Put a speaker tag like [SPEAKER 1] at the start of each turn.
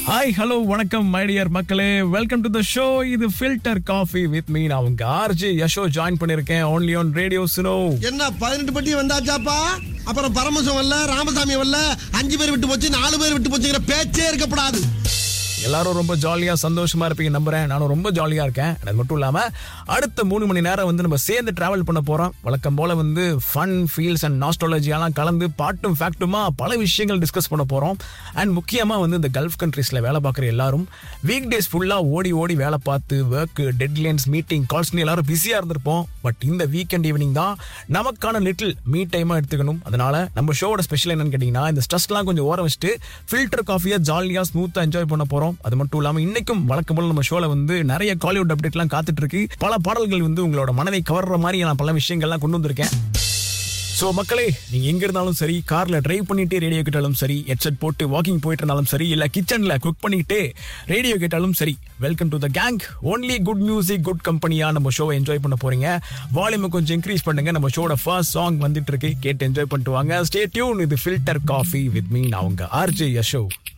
[SPEAKER 1] hi hello வணக்கம் my dear மக்களே welcome to the show இது ஃபில்டர் காஃபி வித் மீ நான் உங்க ஆர்ஜி யஷோ ஜாயின் பண்ணிருக்கேன் ஓன்லி ஆன் ரேடியோ சுனோ
[SPEAKER 2] என்ன பதினெட்டு பட்டி வந்தாச்சாப்பா அப்புறம் பரமசம் வரல ராமசாமி வரல அஞ்சு பேர் விட்டு போச்சு நாலு பேர் விட்டு போச்சுங்கிற பேச்சே இருக்கப்படாது
[SPEAKER 1] எல்லாரும் ரொம்ப ஜாலியா சந்தோஷமா இருப்பீங்க நம்புறேன் நானும் ரொம்ப ஜாலியா இருக்கேன் அது மட்டும் இல்லாம அடுத்த மூணு மணி நேரம் வந்து நம்ம சேர்ந்து டிராவல் பண்ண போறோம் வழக்கம் போல வந்து ஃபன் ஃபீல்ஸ் அண்ட் நாஸ்டாலஜியெல்லாம் கலந்து பாட்டும் ஃபேக்ட்டுமா பல விஷயங்கள் டிஸ்கஸ் பண்ண போறோம் அண்ட் முக்கியமா வந்து இந்த கல்ஃப் கண்ட்ரீஸ்ல வேலை பார்க்குற எல்லாரும் வீக் டேஸ் ஃபுல்லா ஓடி ஓடி வேலை பார்த்து ஒர்க் டெட்லைன்ஸ் மீட்டிங் கால்ஸ்னு எல்லாரும் பிஸியா இருந்திருப்போம் பட் இந்த வீக்கெண்ட் ஈவினிங் தான் நமக்கான லிட்டில் மீ டைமா எடுத்துக்கணும் அதனால நம்ம ஷோவோட ஸ்பெஷல் என்னன்னு கேட்டீங்கன்னா இந்த ஸ்ட்ரெஸ்லாம் கொஞ்சம் ஓரம் வச்சுட்டு ஃபில்டர் காஃபியா ஜாலியா ஸ்மூத்தா என்ஜாய் பண்ண போறோம் அது மட்டும் இல்லாம இன்னைக்கும் வழக்கம் போல நம்ம ஷோல வந்து நிறைய காலிவுட் அப்டேட்லாம் காத்துட்டு இருக்கு பல பாடல்கள் வந்து உங்களோட மனதை கவர்ற மாதிரி நான் பல விஷயங்கள்லாம் கொண்டு வந்திருக்கேன் ஸோ மக்களே நீங்க எங்க இருந்தாலும் சரி கார்ல டிரைவ் பண்ணிட்டே ரேடியோ கேட்டாலும் சரி ஹெட்செட் போட்டு வாக்கிங் போயிட்டு இருந்தாலும் சரி இல்ல கிச்சன்ல குக் பண்ணிட்டே ரேடியோ கேட்டாலும் சரி welcome to the gang only good music good கம்பெனியா நம்ம ஷோவை என்ஜாய் பண்ண போறீங்க வால்யூமை கொஞ்சம் இன்க்ரீஸ் பண்ணுங்க நம்ம ஷோட ஃபர்ஸ்ட் சாங் வந்துட்டு இருக்கு கேட்டு என்ஜாய் பண்ணிட்டு வாங்க ஸ்டே டியூன் இது ஃபில்டர் காஃபி வித் மீ நான் உங்க ஆர்ஜே யஷோ